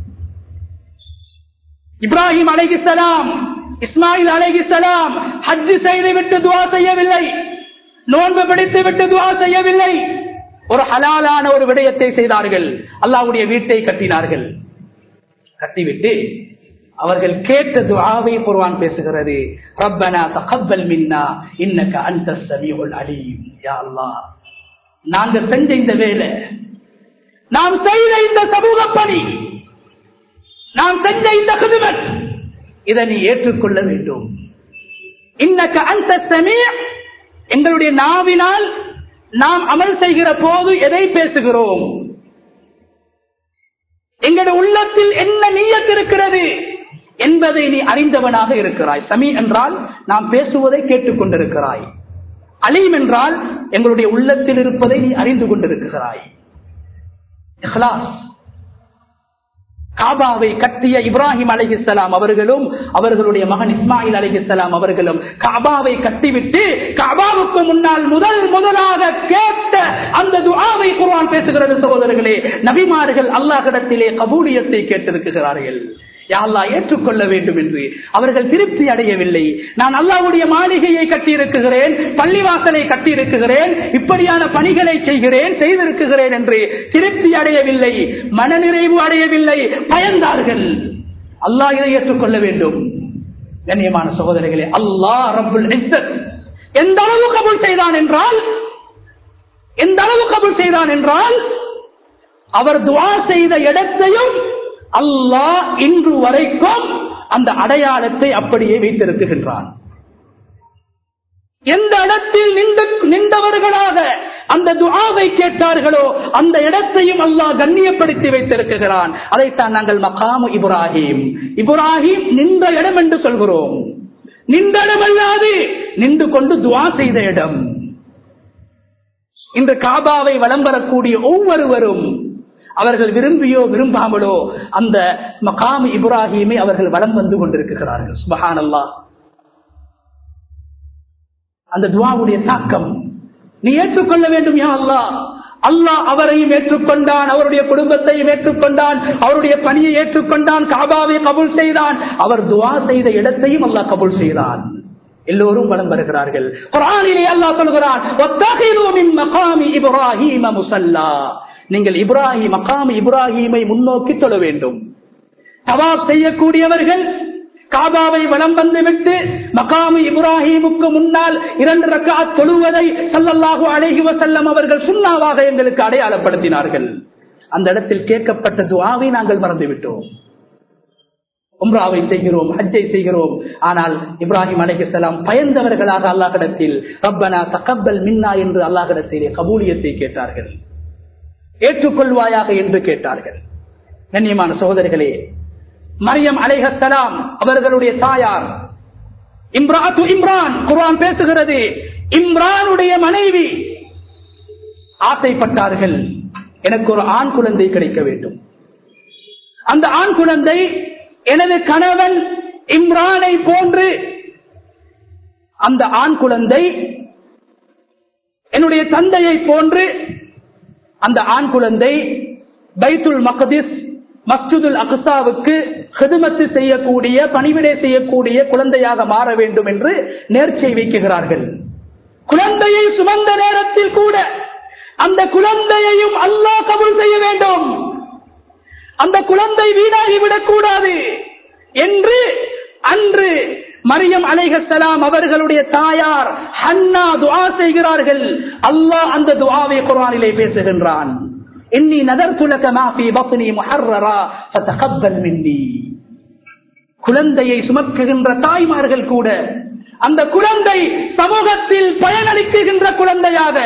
இப்ராஹிம் அலைகிசலாம் இஸ்மாயில் அலைகிசலாம் ஹஜ் செய்து விட்டு துவா செய்யவில்லை நோன்பு பிடித்து விட்டு துவா செய்யவில்லை ஒரு ஹலாலான ஒரு விடயத்தை செய்தார்கள் அல்லாவுடைய வீட்டை கட்டினார்கள் கட்டிவிட்டு அவர்கள் கேட்ட துஆவை குர்ஆன் பேசுகிறது ரப்பனா தகப்பல் மின்னா இன்னக அன்த ஸமீஉல் அலீம் யா அல்லாஹ் நாங்க செஞ்ச இந்த வேலை நாம் செய்த இந்த சமூக பணி நாம் செஞ்ச இந்த குதுமத் இதை நீ ஏற்றுக்கொள்ள வேண்டும் இன்னக்க அந்த சமீ எங்களுடைய நாவினால் நாம் அமல் செய்கிற போது எதை பேசுகிறோம் எங்களுடைய உள்ளத்தில் என்ன நீயத் இருக்கிறது என்பதை நீ அறிந்தவனாக இருக்கிறாய் சமீ என்றால் நாம் பேசுவதை கேட்டுக் கொண்டிருக்கிறாய் அலீம் என்றால் எங்களுடைய உள்ளத்தில் இருப்பதை நீ அறிந்து கொண்டிருக்கிறாய் இஹ்லாஸ் காபாவை கட்டிய இப்ராஹிம் அலிஹிஸ்லாம் அவர்களும் அவர்களுடைய மகன் இஸ்மாயில் அலிஹிஸ்லாம் அவர்களும் காபாவை கட்டிவிட்டு காபாவுக்கு முன்னால் முதல் முதலாக கேட்ட அந்த துஆவை குர்ஆன் பேசுகிறது சகோதரர்களே நபிமார்கள் அல்லாஹிடத்திலே கபூலியத்தை கேட்டிருக்கிறார்கள் யாழ்லா ஏற்றுக்கொள்ள வேண்டும் என்று அவர்கள் திருப்தி அடையவில்லை நான் அல்லாவுடைய மாளிகையை கட்டியிருக்குகிறேன் பள்ளிவாசலை கட்டியிருக்குகிறேன் இப்படியான பணிகளை செய்கிறேன் செய்திருக்குகிறேன் என்று திருப்தி அடையவில்லை மனநிறைவு அடையவில்லை பயந்தார்கள் அல்லாஹ் இதை ஏற்றுக்கொள்ள வேண்டும் கண்ணியமான சகோதரிகளே அல்லாஹ் ரபுல் எந்த அளவு கபுல் செய்தான் என்றால் எந்த அளவு கபுல் செய்தான் என்றால் அவர் துவா செய்த இடத்தையும் அல்லாஹ் இன்று வரைக்கும் அந்த அடையாளத்தை அப்படியே வைத்திருக்குகின்றான் எந்த இடத்தில் நின்றவர்களாக அந்த துஆவை கேட்டார்களோ அந்த இடத்தையும் அல்லாஹ் கண்ணியப்படுத்தி வைத்திருக்கிறான் அதைத்தான் நாங்கள் மகாமு இப்ராஹிம் இப்ராஹிம் நின்ற இடம் என்று சொல்கிறோம் நின்ற இடம் அல்லாது நின்று கொண்டு துவா செய்த இடம் இந்த காபாவை வலம் வரக்கூடிய ஒவ்வொருவரும் அவர்கள் விரும்பியோ விரும்பாமலோ அந்த மகாம் இப்ராஹிமை அவர்கள் வலம் வந்து கொண்டிருக்கிறார்கள் சுபஹான் அல்லா அந்த துவாவுடைய தாக்கம் நீ ஏற்றுக்கொள்ள வேண்டும் யா அல்லா அல்லாஹ் அவரையும் ஏற்றுக்கொண்டான் அவருடைய குடும்பத்தையும் ஏற்றுக்கொண்டான் அவருடைய பணியை ஏற்றுக்கொண்டான் காபாவை கபுல் செய்தான் அவர் துவா செய்த இடத்தையும் அல்லாஹ் கபுல் செய்தான் எல்லோரும் வலம் வருகிறார்கள் குரானிலே அல்லாஹ் சொல்கிறான் இப்ராஹிம முசல்லா நீங்கள் இப்ராஹிம் மக்காம் இப்ராஹிமை முன்னோக்கி தொழ வேண்டும் தவாப் செய்யக்கூடியவர்கள் காபாவை வலம் வந்துவிட்டு மகாமு இப்ராஹிமுக்கு முன்னால் இரண்டு ரக்கா தொழுவதை சல்லல்லாஹு அலைஹி வஸல்லம் அவர்கள் சுண்ணாவாக எங்களுக்கு அடையாளப்படுத்தினார்கள் அந்த இடத்தில் கேட்கப்பட்ட துவாவை நாங்கள் மறந்துவிட்டோம் உம்ராவை செய்கிறோம் ஹஜ்ஜை செய்கிறோம் ஆனால் இப்ராஹிம் அலைஹிஸ்ஸலாம் பயந்தவர்களாக அல்லாஹிடத்தில் ரப்பனா தகப்பல் மின்னா என்று அல்லாஹிடத்திலே கபூலியத்தை கேட்டார்கள் ஏற்றுக்கொள்வாயாக என்று கேட்டார்கள் கண்ணியமான சகோதரர்களே மரியம் அலைஹலாம் அவர்களுடைய தாயார் இம்ராத்து இம்ரான் குர்ஆன் பேசுகிறது இம்ரானுடைய மனைவி ஆசைப்பட்டார்கள் எனக்கு ஒரு ஆண் குழந்தை கிடைக்க வேண்டும் அந்த ஆண் குழந்தை எனது கணவன் இம்ரானை போன்று அந்த ஆண் குழந்தை என்னுடைய தந்தையை போன்று அந்த ஆண் குழந்தை பைத்துல் மகதிஸ் மஸ்ஜிதுல் அக்சாவுக்கு ஹிதுமத்து செய்யக்கூடிய பணிவிடை செய்யக்கூடிய குழந்தையாக மாற வேண்டும் என்று நேர்ச்சை வைக்குகிறார்கள் குழந்தையை சுமந்த நேரத்தில் கூட அந்த குழந்தையையும் அல்லாஹ் கபூல் செய்ய வேண்டும் அந்த குழந்தை வீணாகிவிடக் கூடாது என்று அன்று மரியம் அலைஹலாம் அவர்களுடைய தாயார் ஹன்னா துஆ செய்கிறார்கள் அல்லாஹ் அந்த துஆவை குர்ஆனிலே பேசுகின்றான் இன்னி நதர்துலக மா ஃபீ பத்னி முஹர்ரரா ஃபதகப்பல் மின்னி குழந்தையை சுமக்குகின்ற தாய்மார்கள் கூட அந்த குழந்தை சமூகத்தில் பயனளிக்குகின்ற குழந்தையாக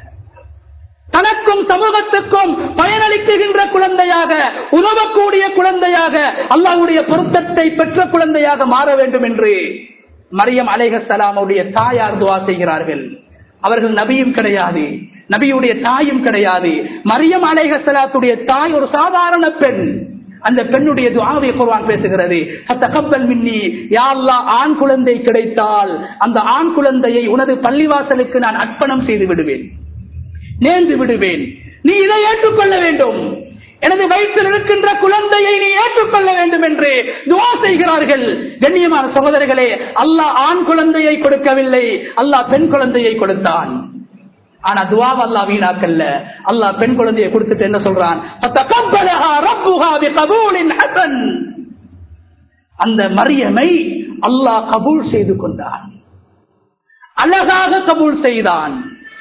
தனக்கும் சமூகத்துக்கும் பயனளிக்குகின்ற குழந்தையாக உதவக்கூடிய குழந்தையாக அல்லாவுடைய பொருத்தத்தை பெற்ற குழந்தையாக மாற வேண்டும் என்று மரியம் அலைஹலாமுடைய தாயார் துவா செய்கிறார்கள் அவர்கள் நபியும் கிடையாது நபியுடைய தாயும் கிடையாது மரியம் அலைஹலாத்துடைய தாய் ஒரு சாதாரண பெண் அந்த பெண்ணுடைய துவாவை குர்ஆன் பேசுகிறது தகப்பல் மின்னி யாழ்லா ஆண் குழந்தை கிடைத்தால் அந்த ஆண் குழந்தையை உனது பள்ளிவாசலுக்கு நான் அர்ப்பணம் செய்து விடுவேன் நேர்ந்து விடுவேன் நீ இதை ஏற்றுக்கொள்ள வேண்டும் எனது வயிற்றில் இருக்கின்ற குழந்தையை நீ ஏற்றுக்கொள்ள வேண்டும் என்று துவா செய்கிறார்கள் கண்ணியமான சகோதரர்களே அல்லாஹ் ஆண் குழந்தையை கொடுக்கவில்லை அல்லாஹ் பெண் குழந்தையை கொடுத்தான் ஆனா துவாவ அல்லா வீணாக்கல்ல அல்லாஹ் பெண் குழந்தையை கொடுத்துட்டு என்ன சொல்றான் அந்த மரியமை அல்லாஹ் கபூல் செய்து கொண்டான் அழகாக கபூல் செய்தான்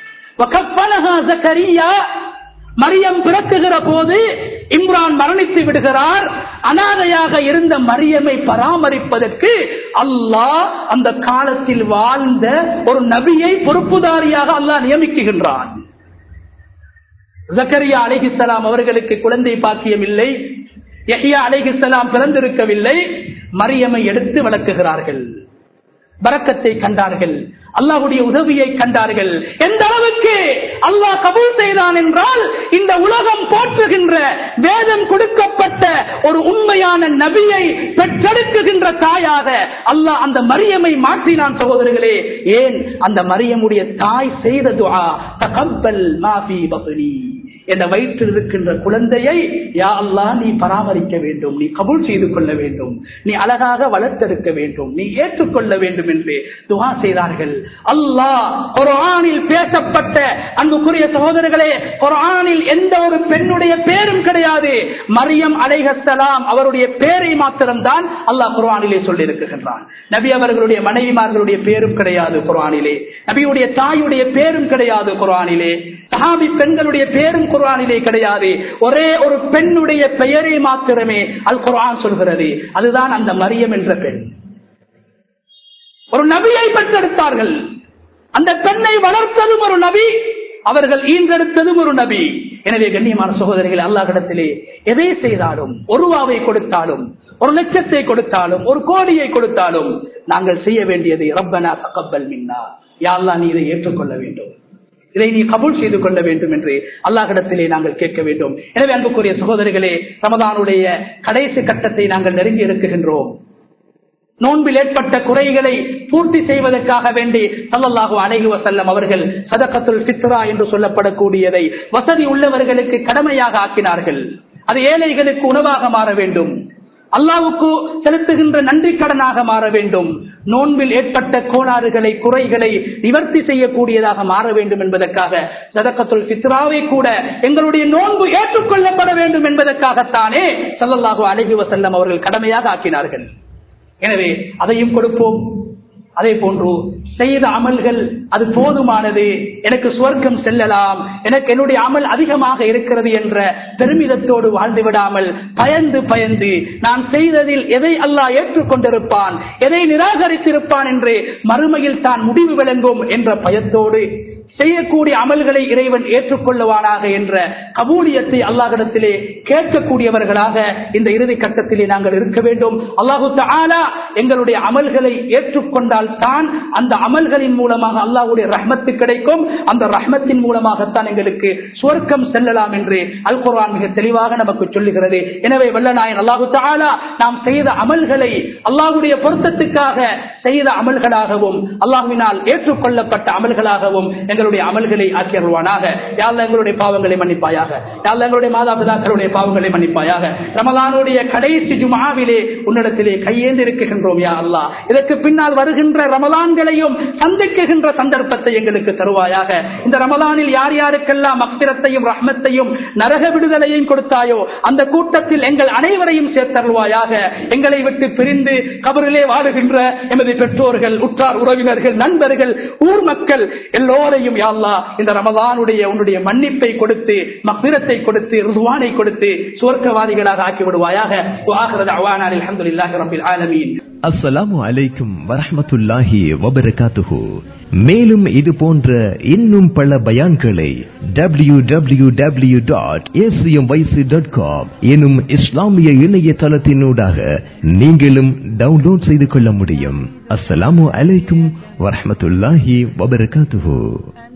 மரியம் பிறக்குகிற போது இம்ரான் மரணித்து விடுகிறார் அனாதையாக இருந்த மரியமை பராமரிப்பதற்கு அல்லாஹ் அந்த காலத்தில் வாழ்ந்த ஒரு நபியை பொறுப்புதாரியாக அல்லாஹ் நியமிக்குகின்றான் ஜக்கரியா அலிஹிசலாம் அவர்களுக்கு குழந்தை பாக்கியம் இல்லை யஹியா அலிஹிசலாம் பிறந்திருக்கவில்லை மரியமை எடுத்து வளர்க்குகிறார்கள் பறக்கத்தை கண்டார்கள் அல்லாஹுடைய உதவியை கண்டார்கள் எந்த அளவுக்கு அல்லாஹ் கபூல் செய்தான் என்றால் இந்த உலகம் போற்றுகின்ற வேதம் கொடுக்கப்பட்ட ஒரு உண்மையான நபியை பெற்றெடுக்குகின்ற தாயாக அல்லாஹ் அந்த மரியமை மாற்றினான் சகோதரர்களே ஏன் அந்த மரியமுடைய தாய் செய்த துஆ தகப்பல் மாஃபி பசுனி என்ற வயிற்றில் இருக்கின்ற குழந்தையை யா அல்லா நீ பராமரிக்க வேண்டும் நீ கபூல் செய்து கொள்ள வேண்டும் நீ அழகாக வளர்த்தெடுக்க வேண்டும் நீ ஏற்றுக்கொள்ள வேண்டும் என்று துவா செய்தார்கள் அல்லாஹ் குரானில் பேசப்பட்ட அன்புக்குரிய சகோதரர்களே குரானில் எந்த ஒரு பெண்ணுடைய பேரும் கிடையாது மரியம் அலைஹலாம் அவருடைய பேரை மாத்திரம்தான் அல்லாஹ் குரானிலே சொல்லி இருக்குகின்றான் நபி அவர்களுடைய மனைவிமார்களுடைய பேரும் கிடையாது குரானிலே நபியுடைய தாயுடைய பேரும் கிடையாது குரானிலே சஹாபி பெண்களுடைய பேரும் குர்ஆனிலே கிடையாது ஒரே ஒரு பெண்ணுடைய பெயரை மாத்திரமே அல் குர்ஆன் சொல்கிறது அதுதான் அந்த மரியம் என்ற பெண் ஒரு நபியை பெற்றெடுத்தார்கள் அந்த பெண்ணை வளர்த்ததும் ஒரு நபி அவர்கள் ஈன்றெடுத்ததும் ஒரு நபி எனவே கண்ணியமான சகோதரிகள் அல்லாஹிடத்திலே எதை செய்தாலும் ஒரு ரூபாவை கொடுத்தாலும் ஒரு லட்சத்தை கொடுத்தாலும் ஒரு கோடியை கொடுத்தாலும் நாங்கள் செய்ய வேண்டியதை ரப்பனா தகப்பல் மின்னா யாழ்லா நீ இதை ஏற்றுக்கொள்ள வேண்டும் இதை நீ கபூல் செய்து கொள்ள வேண்டும் என்று அல்லாஹிடத்திலே நாங்கள் கேட்க வேண்டும் எனவே அன்புக்குரிய சகோதரிகளே ரமதானுடைய கடைசி கட்டத்தை நாங்கள் நெருங்கி இருக்குகின்றோம் நோன்பில் ஏற்பட்ட குறைகளை பூர்த்தி செய்வதற்காக வேண்டி சல்லல்லாஹு அலைஹி வசல்லம் அவர்கள் சதக்கத்துல் சித்ரா என்று சொல்லப்படக்கூடியதை வசதி உள்ளவர்களுக்கு கடமையாக ஆக்கினார்கள் அது ஏழைகளுக்கு உணவாக மாற வேண்டும் அல்லாவுக்கு செலுத்துகின்ற நன்றி கடனாக மாற வேண்டும் நோன்பில் ஏற்பட்ட கோளாறுகளை குறைகளை நிவர்த்தி செய்யக்கூடியதாக மாற வேண்டும் என்பதற்காக சதக்கத்துல் சித்ராவை கூட எங்களுடைய நோன்பு ஏற்றுக்கொள்ளப்பட வேண்டும் என்பதற்காகத்தானே சல்லல்லாஹு அலஹி வசல்லம் அவர்கள் கடமையாக ஆக்கினார்கள் எனவே அதையும் கொடுப்போம் அதே போன்று செய்த அமல்கள் அது போதுமானது எனக்கு சுவர்க்கம் செல்லலாம் எனக்கு என்னுடைய அமல் அதிகமாக இருக்கிறது என்ற பெருமிதத்தோடு வாழ்ந்து விடாமல் பயந்து பயந்து நான் செய்ததில் எதை அல்லாஹ் ஏற்றுக்கொண்டிருப்பான் எதை நிராகரித்திருப்பான் என்று மறுமையில் தான் முடிவு விளங்கும் என்ற பயத்தோடு செய்யக்கூடிய அமல்களை இறைவன் ஏற்றுக்கொள்ளுவானாக என்ற கபூலியத்தை அல்லாஹிடத்திலே கேட்கக்கூடியவர்களாக இந்த இறுதி கட்டத்திலே நாங்கள் இருக்க வேண்டும் அல்லாஹு தாலா எங்களுடைய அமல்களை ஏற்றுக்கொண்டால் தான் அந்த அமல்களின் மூலமாக அல்லாஹுடைய ரஹ்மத்து கிடைக்கும் அந்த ரஹ்மத்தின் மூலமாகத்தான் எங்களுக்கு சுவர்க்கம் செல்லலாம் என்று அல் குர்ஆன் மிக தெளிவாக நமக்கு சொல்லுகிறது எனவே வல்லநாயன் அல்லாஹு தாலா நாம் செய்த அமல்களை அல்லாஹுடைய பொருத்தத்துக்காக செய்த அமல்களாகவும் அல்லாஹுவினால் ஏற்றுக்கொள்ளப்பட்ட அமல்களாகவும் எங்களுடைய அமல்களை ஆக்கி அருள்வானாக யாழ்ல எங்களுடைய பாவங்களை மன்னிப்பாயாக யாழ்ல எங்களுடைய மாதா பிதாக்களுடைய பாவங்களை மன்னிப்பாயாக ரமலானுடைய கடைசி ஜுமாவிலே உன்னிடத்திலே கையேந்து இருக்குகின்றோம் யா அல்லா இதற்கு பின்னால் வருகின்ற ரமலான்களையும் சந்திக்குகின்ற சந்தர்ப்பத்தை எங்களுக்கு தருவாயாக இந்த ரமலானில் யார் யாருக்கெல்லாம் மக்திரத்தையும் ரஹ்மத்தையும் நரக விடுதலையும் கொடுத்தாயோ அந்த கூட்டத்தில் எங்கள் அனைவரையும் சேர்த்தருள்வாயாக எங்களை விட்டு பிரிந்து கபரிலே வாழுகின்ற எமது பெற்றோர்கள் உற்றார் உறவினர்கள் நண்பர்கள் ஊர் மக்கள் எல்லோரையும் யாழ்லா இந்த ரமதானுடைய உன்னுடைய மன்னிப்பை கொடுத்து மக்பிரத்தை கொடுத்து ருதுவானை கொடுத்து சுவர்க்கவாதிகளாக ஆக்கி விடுவாயாக அலமதுல்லாஹி ரபில் ஆலமீன் அஸ்ஸலாமு அலைக்கும் வரஹ்மத்துல்லாஹி வபரகாத்துஹு மேலும் இது போன்ற இன்னும் பல பயான்களை W W W dot dot com எனும் இஸ்லாமிய இணையதளத்தினூடாக நீங்களும் டவுன்லோட் செய்து கொள்ள முடியும் அஸ்ஸலாமு அலைக்கும் வரஹ்மத்துல்லாஹி வபரகாத்துஹு